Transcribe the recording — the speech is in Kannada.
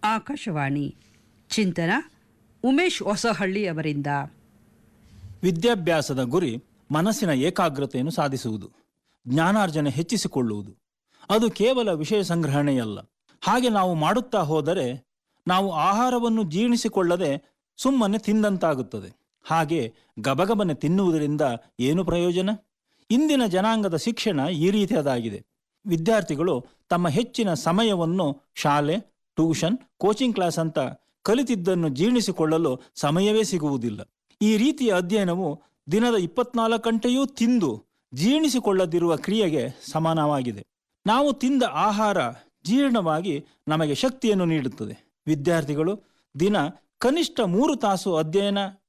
ಆಕಾಶವಾಣಿ ಚಿಂತನ ಉಮೇಶ್ ಹೊಸಹಳ್ಳಿ ಅವರಿಂದ ವಿದ್ಯಾಭ್ಯಾಸದ ಗುರಿ ಮನಸ್ಸಿನ ಏಕಾಗ್ರತೆಯನ್ನು ಸಾಧಿಸುವುದು ಜ್ಞಾನಾರ್ಜನೆ ಹೆಚ್ಚಿಸಿಕೊಳ್ಳುವುದು ಅದು ಕೇವಲ ವಿಷಯ ಸಂಗ್ರಹಣೆಯಲ್ಲ ಹಾಗೆ ನಾವು ಮಾಡುತ್ತಾ ಹೋದರೆ ನಾವು ಆಹಾರವನ್ನು ಜೀರ್ಣಿಸಿಕೊಳ್ಳದೆ ಸುಮ್ಮನೆ ತಿಂದಂತಾಗುತ್ತದೆ ಹಾಗೆ ಗಬಗಬನೆ ತಿನ್ನುವುದರಿಂದ ಏನು ಪ್ರಯೋಜನ ಇಂದಿನ ಜನಾಂಗದ ಶಿಕ್ಷಣ ಈ ರೀತಿಯದಾಗಿದೆ ವಿದ್ಯಾರ್ಥಿಗಳು ತಮ್ಮ ಹೆಚ್ಚಿನ ಸಮಯವನ್ನು ಶಾಲೆ ಟ್ಯೂಷನ್ ಕೋಚಿಂಗ್ ಕ್ಲಾಸ್ ಅಂತ ಕಲಿತಿದ್ದನ್ನು ಜೀರ್ಣಿಸಿಕೊಳ್ಳಲು ಸಮಯವೇ ಸಿಗುವುದಿಲ್ಲ ಈ ರೀತಿಯ ಅಧ್ಯಯನವು ದಿನದ ಇಪ್ಪತ್ನಾಲ್ಕು ಗಂಟೆಯೂ ತಿಂದು ಜೀರ್ಣಿಸಿಕೊಳ್ಳದಿರುವ ಕ್ರಿಯೆಗೆ ಸಮಾನವಾಗಿದೆ ನಾವು ತಿಂದ ಆಹಾರ ಜೀರ್ಣವಾಗಿ ನಮಗೆ ಶಕ್ತಿಯನ್ನು ನೀಡುತ್ತದೆ ವಿದ್ಯಾರ್ಥಿಗಳು ದಿನ ಕನಿಷ್ಠ ಮೂರು ತಾಸು ಅಧ್ಯಯನ